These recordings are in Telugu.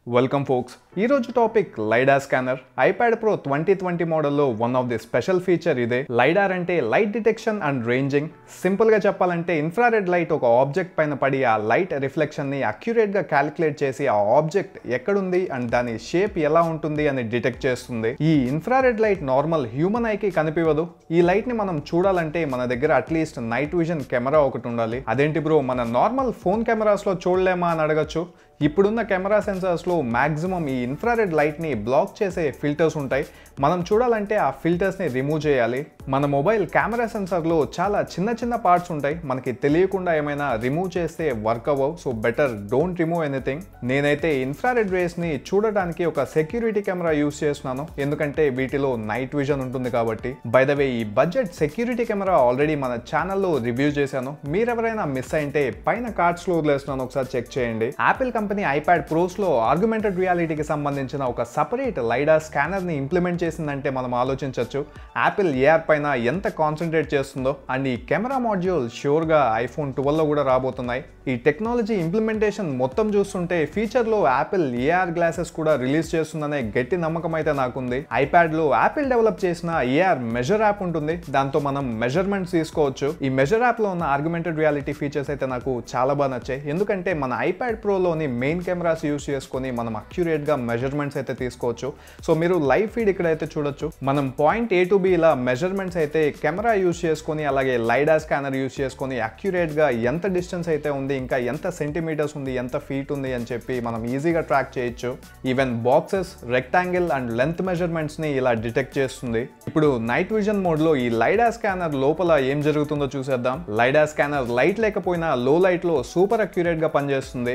వెల్కమ్ ఫోక్స్ ఈరోజు topic LiDAR scanner iPad pro twenty twenty మోడల్లో one of the special feature ఇదే లైడార్ అంటే లైట్ డిటెక్షన్ అండ్ రేంజింగ్ సింపుల్గా చెప్పాలంటే ఇన్ఫ్రారెడ్ లైట్ ఒక ఆబ్జెక్ట్ పైన పడి ఆ లైట్ రిఫ్లెక్షన్ని అక్యురేట్గా క్యాలిక్యులేట్ చేసి ఆ ఆబ్జెక్ట్ ఎక్కడుంది అండ్ దాని షేప్ ఎలా ఉంటుంది అని డిటెక్ట్ చేస్తుంది ఈ ఇన్ఫ్రారెడ్ లైట్ నార్మల్ హ్యూమన్ ఐకి కనిపించదు ఈ లైట్ని మనం చూడాలంటే మన దగ్గర అట్లీస్ట్ నైట్ విజన్ కెమెరా ఒకటి ఉండాలి అదేంటి బ్రో మన నార్మల్ ఫోన్ కెమెరాస్లో చూడలేమా అని అడగచ్చు ఇప్పుడున్న కెమెరా సెన్సార్స్లో మ్యాక్సిమం ఈ ఇన్ఫ్రారెడ్ లైట్ని బ్లాక్ చేసే ఫిల్టర్స్ ఉంటాయి మనం చూడాలంటే ఆ ఫిల్టర్స్ని రిమూవ్ చేయాలి మన మొబైల్ కెమెరా సెన్సార్లో చాలా చిన్న చిన్న పార్ట్స్ ఉంటాయి మనకి తెలియకుండా ఏమైనా రిమూవ్ చేస్తే వర్క్ అవ్వవు so better don't remove anything నేనైతే ఇన్ఫ్రారెడ్ రేస్ని చూడడానికి ఒక సెక్యూరిటీ కెమెరా యూస్ చేస్తున్నాను ఎందుకంటే వీటిలో నైట్ విజన్ ఉంటుంది కాబట్టి బై ద వే ఈ బడ్జెట్ సెక్యూరిటీ కెమెరా ఆల్రెడీ మన ఛానల్లో రివ్యూ చేశాను మీరెవరైనా మిస్ అయింటే పైన కార్డ్స్లో వదిలేస్తున్నాను ఒకసారి చెక్ చేయండి యాపిల్ కంపెనీ ఐప్యాడ్ ప్రోస్లో ఆర్గ్యుమెంటెడ్ రియాలిటీకి సంబంధించిన ఒక సపరేట్ లైడా స్కానర్ని ఇంప్లిమెంట్ చేసిందంటే మనం ఆలోచించవచ్చు యాపిల్ ఏఆర్ పైన ఎంత కాన్సన్ట్రేట్ చేస్తుందో అండ్ ఈ కెమెరా మాడ్యూల్ షూర్గా ఐఫోన్ ట్వెల్వ్లో కూడా రాబోతున్నాయి ఈ టెక్నాలజీ ఇంప్లిమెంటేషన్ మొత్తం చూస్తుంటే ఫ్యూచర్లో యాపిల్ ఏఆర్ గ్లాసెస్ కూడా రిలీజ్ చేస్తుందనే గట్టి నమ్మకం అయితే నాకుంది ఐప్యాడ్లో యాపిల్ డెవలప్ చేసిన ఏఆర్ మెజర్ యాప్ ఉంటుంది దాంతో మనం మెజర్మెంట్స్ తీసుకోవచ్చు ఈ మెజర్ యాప్లో ఉన్న ఆర్గ్యుమెంటెడ్ రియాలిటీ ఫీచర్స్ అయితే నాకు చాలా బాగా నచ్చాయి ఎందుకంటే మన ఐప్యాడ్ ప్రోలోని మెయిన్ కెమెరాస్ యూస్ చేసుకొని మనం అక్యురేట్గా మెజర్మెంట్స్ అయితే తీసుకోవచ్చు సో మీరు లైవ్ ఫీడ్ ఇక్కడైతే చూడొచ్చు మనం పాయింట్ ఏ టు బి ఇలా మెజర్మెంట్స్ అయితే కెమెరా యూస్ చేసుకొని అలాగే లైడా స్కానర్ యూస్ చేసుకొని అక్యురేట్గా ఎంత డిస్టెన్స్ అయితే ఉంది ఇంకా ఎంత సెంటీమీటర్స్ ఉంది ఎంత ఫీట్ ఉంది అని చెప్పి మనం ఈజీగా ట్రాక్ చేయొచ్చు even boxes rectangle and length మెజర్మెంట్స్ని ఇలా డిటెక్ట్ చేస్తుంది ఇప్పుడు నైట్ విజన్ మోడ్లో ఈ లైడా స్కానర్ లోపల ఏం జరుగుతుందో చూసేద్దాం లైడా స్కానర్ లైట్ లేకపోయినా లో లైట్లో సూపర్ అక్యురేట్గా పనిచేస్తుంది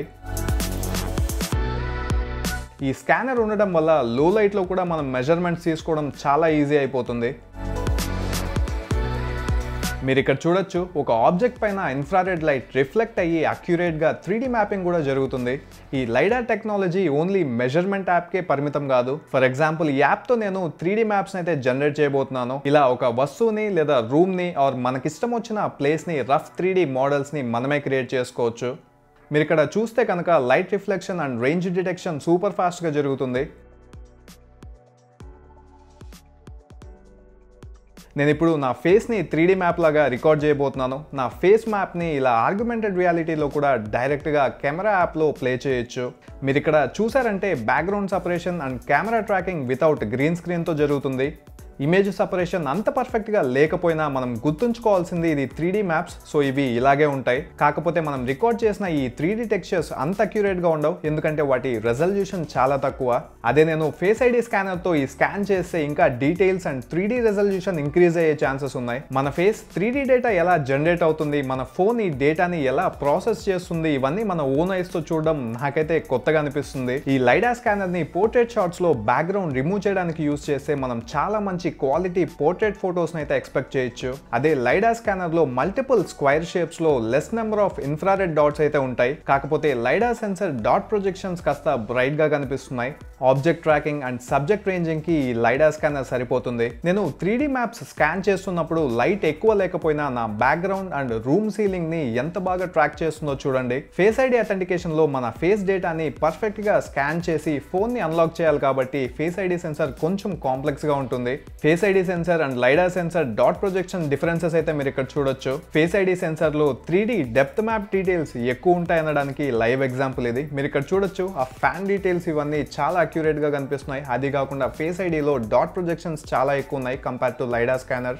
ఈ స్కానర్ ఉండడం వల్ల లో లైట్లో కూడా మనం మెజర్మెంట్స్ తీసుకోవడం చాలా ఈజీ అయిపోతుంది మీరు ఇక్కడ చూడొచ్చు ఒక ఆబ్జెక్ట్ పైన ఇన్ఫ్రారెడ్ లైట్ రిఫ్లెక్ట్ అయ్యి అక్యురేట్గా త్రీ మ్యాపింగ్ కూడా జరుగుతుంది ఈ లైడార్ టెక్నాలజీ ఓన్లీ మెజర్మెంట్ యాప్కే పరిమితం కాదు ఫర్ ఎగ్జాంపుల్ ఈ యాప్తో నేను త్రీ డి మ్యాప్స్ అయితే జనరేట్ చేయబోతున్నాను ఇలా ఒక వస్తువుని లేదా రూమ్ని ఆర్ మనకిష్టం వచ్చిన ప్లేస్ని రఫ్ త్రీ డి మోడల్స్ని మనమే క్రియేట్ చేసుకోవచ్చు మీరు ఇక్కడ చూస్తే కనుక light reflection and range detection super ఫాస్ట్గా జరుగుతుంది నేను ఇప్పుడు నా ఫేస్ని త్రీ డీ మ్యాప్ లాగా రికార్డ్ చేయబోతున్నాను నా ఫేస్ మ్యాప్ని ఇలా ఆర్గ్యుమెంటెడ్ రియాలిటీలో కూడా డైరెక్ట్గా కెమెరా యాప్లో ప్లే చేయొచ్చు మీరు ఇక్కడ చూసారంటే background separation and camera tracking without green స్క్రీన్తో జరుగుతుంది ఇమేజ్ సపరేషన్ అంత పర్ఫెక్ట్గా లేకపోయినా మనం గుర్తుంచుకోవాల్సింది ఇది త్రీ డీ మ్యాప్స్ సో ఇవి ఇలాగే ఉంటాయి కాకపోతే మనం రికార్డ్ చేసిన ఈ త్రీ డీ టెక్స్చర్స్ అంత అక్యురేట్గా ఉండవు ఎందుకంటే వాటి రెజల్యూషన్ చాలా తక్కువ అదే నేను ఫేస్ ఐడి స్కానర్తో ఈ స్కాన్ చేస్తే ఇంకా details and three D resolution increase అయ్యే ఛాన్సెస్ ఉన్నాయి మన ఫేస్ త్రీ డీ డేటా ఎలా జనరేట్ అవుతుంది మన ఫోన్ ఈ డేటాని ఎలా ప్రాసెస్ చేస్తుంది ఇవన్నీ మన ఓన్ ఐస్తో చూడడం నాకైతే కొత్తగా అనిపిస్తుంది ఈ లైడా స్కానర్ని పోర్ట్రేట్ షాట్స్లో బ్యాక్గ్రౌండ్ రిమూవ్ చేయడానికి యూస్ చేస్తే మనం చాలా మంచి క్వాలిటీ పోర్ట్రేట్ ఫొటోస్ని అయితే ఎక్స్పెక్ట్ చేయొచ్చు అదే లైడా స్కానర్లో మల్టిపుల్ స్క్వైర్ షేప్స్లో less number of infrared dots అయితే ఉంటాయి కాకపోతే లైడా సెన్సర్ డాట్ ప్రొజెక్షన్స్ కాస్త బ్రైట్గా కనిపిస్తున్నాయి ఆబ్జెక్ట్ ట్రాకింగ్ అండ్ సబ్జెక్ట్ రేంజింగ్కి ఈ లైడా స్కానర్ సరిపోతుంది నేను త్రీ డి మ్యాప్స్ స్కాన్ చేస్తున్నప్పుడు లైట్ ఎక్కువ లేకపోయినా నా బ్యాక్గ్రౌండ్ అండ్ రూమ్ సీలింగ్ని ఎంత బాగా ట్రాక్ చేస్తుందో చూడండి ఫేస్ ఐడి అథెంటికేషన్లో మన ఫేస్ డేటాని పర్ఫెక్ట్గా స్కాన్ చేసి ఫోన్ని అన్లాక్ చేయాలి కాబట్టి ఫేస్ ఐడి సెన్సర్ కొంచెం కాంప్లెక్స్గా ఉంటుంది face ID sensor and LiDAR sensor dot projection differences అయితే మీరు ఇక్కడ చూడొచ్చు ఫేస్ ఐడి సెన్సర్ లో three D depth map details ఎక్కువ ఉంటాయి అనడానికి లైవ్ ఎగ్జాంపుల్ ఇది మీరు ఇక్కడ చూడొచ్చు ఆ ఫ్యాన్ డీటెయిల్స్ ఇవన్నీ చాలా అక్యురేట్ గా కనిపిస్తున్నాయి అది కాకుండా ఫేస్ ఐడిలో డాట్ ప్రొజెక్షన్స్ చాలా ఎక్కువ ఉన్నాయి compare to lidar scanner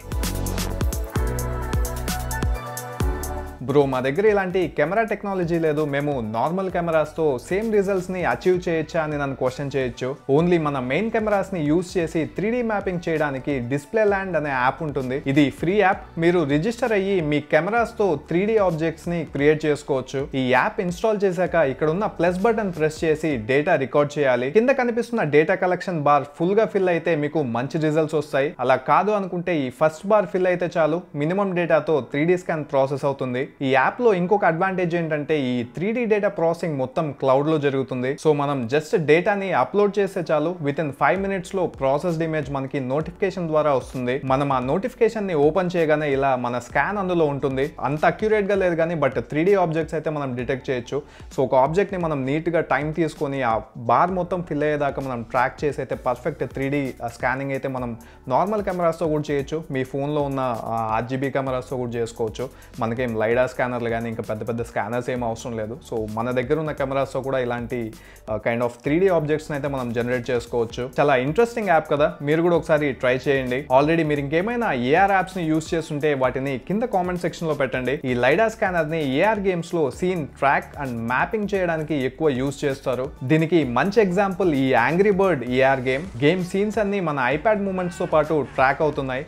bro మా దగ్గర ఇలాంటి కెమెరా టెక్నాలజీ లేదు మేము నార్మల్ కెమెరాస్తో సేమ్ రిజల్ట్స్ని అచీవ్ చేయొచ్చా అని నన్ను క్వశ్చన్ చేయొచ్చు ఓన్లీ మన మెయిన్ కెమెరాస్ని యూస్ చేసి త్రీ మ్యాపింగ్ చేయడానికి డిస్ప్లే ల్యాండ్ అనే యాప్ ఉంటుంది ఇది ఫ్రీ యాప్ మీరు రిజిస్టర్ అయ్యి మీ కెమెరాస్తో త్రీ డి ఆబ్జెక్ట్స్ని క్రియేట్ చేసుకోవచ్చు ఈ యాప్ ఇన్స్టాల్ చేశాక ఇక్కడ ఉన్న ప్లస్ బటన్ ప్రెస్ చేసి డేటా రికార్డ్ చేయాలి కింద కనిపిస్తున్న డేటా కలెక్షన్ బార్ ఫుల్ గా ఫిల్ అయితే మీకు మంచి రిజల్ట్స్ వస్తాయి అలా కాదు అనుకుంటే ఈ ఫస్ట్ బార్ ఫిల్ అయితే చాలు మినిమం డేటాతో త్రీ స్కాన్ ప్రాసెస్ అవుతుంది ఈ యాప్లో ఇంకొక అడ్వాంటేజ్ ఏంటంటే ఈ త్రీ డీ డేటా ప్రాసెసింగ్ మొత్తం క్లౌడ్లో జరుగుతుంది సో మనం జస్ట్ డేటాని అప్లోడ్ చేస్తే చాలు విత్ ఇన్ ఫైవ్ మినిట్స్లో ప్రాసెస్డ్ ఇమేజ్ మనకి నోటిఫికేషన్ ద్వారా వస్తుంది మనం ఆ నోటిఫికేషన్ని ఓపెన్ చేయగానే ఇలా మన స్కాన్ అందులో ఉంటుంది అంత అక్యురేట్గా లేదు కానీ బట్ త్రీ డీ ఆబ్జెక్ట్స్ అయితే మనం డిటెక్ట్ చేయొచ్చు సో ఒక ఆబ్జెక్ట్ని మనం నీట్గా టైం తీసుకొని ఆ బార్ మొత్తం ఫిల్ అయ్యేదాకా మనం ట్రాక్ చేసి అయితే పర్ఫెక్ట్ త్రీ డీ స్కానింగ్ అయితే మనం నార్మల్ కెమెరాస్తో కూడా చేయొచ్చు మీ ఫోన్లో ఉన్న ఆర్జీబీ కెమెరాస్తో కూడా చేసుకోవచ్చు మనకేం లైడా స్కానర్లు కానీ ఇంకా పెద్ద పెద్ద స్కానర్స్ ఏం అవసరం లేదు సో మన దగ్గర ఉన్న కెమెరాస్తో కూడా ఇలాంటి కైండ్ ఆఫ్ త్రీ డీ ఆబ్జెక్ట్స్ని అయితే మనం జనరేట్ చేసుకోవచ్చు చాలా ఇంట్రెస్టింగ్ యాప్ కదా మీరు కూడా ఒకసారి ట్రై చేయండి ఆల్రెడీ మీరు ఇంకేమైనా ఏఆర్ యాప్స్ని యూస్ చేస్తుంటే వాటిని కింద కామెంట్ సెక్షన్లో పెట్టండి ఈ లైడా స్కానర్ని ఏఆర్ గేమ్స్లో సీన్ ట్రాక్ అండ్ మ్యాపింగ్ చేయడానికి ఎక్కువ యూస్ చేస్తారు దీనికి మంచి ఎగ్జాంపుల్ ఈ angry bird AR game game scenes అన్ని మన ఐప్యాడ్ మూమెంట్స్తో పాటు ట్రాక్ అవుతున్నాయి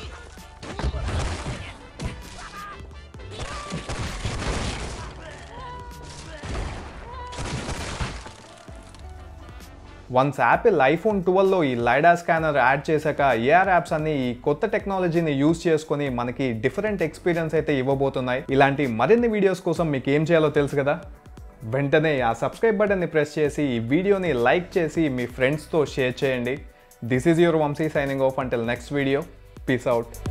వన్స్ యాపిల్ ఐఫోన్ ట్వెల్వ్లో ఈ లైడా స్కానర్ యాడ్ చేశాక ఏఆర్ యాప్స్ అన్ని ఈ కొత్త టెక్నాలజీని యూస్ చేసుకొని మనకి డిఫరెంట్ ఎక్స్పీరియన్స్ అయితే ఇవ్వబోతున్నాయి ఇలాంటి మరిన్ని వీడియోస్ కోసం మీకు ఏం చేయాలో తెలుసు కదా వెంటనే ఆ సబ్స్క్రైబ్ బటన్ని ప్రెస్ చేసి ఈ వీడియోని లైక్ చేసి మీ ఫ్రెండ్స్తో షేర్ చేయండి this is your Vamshi signing off until next video peace out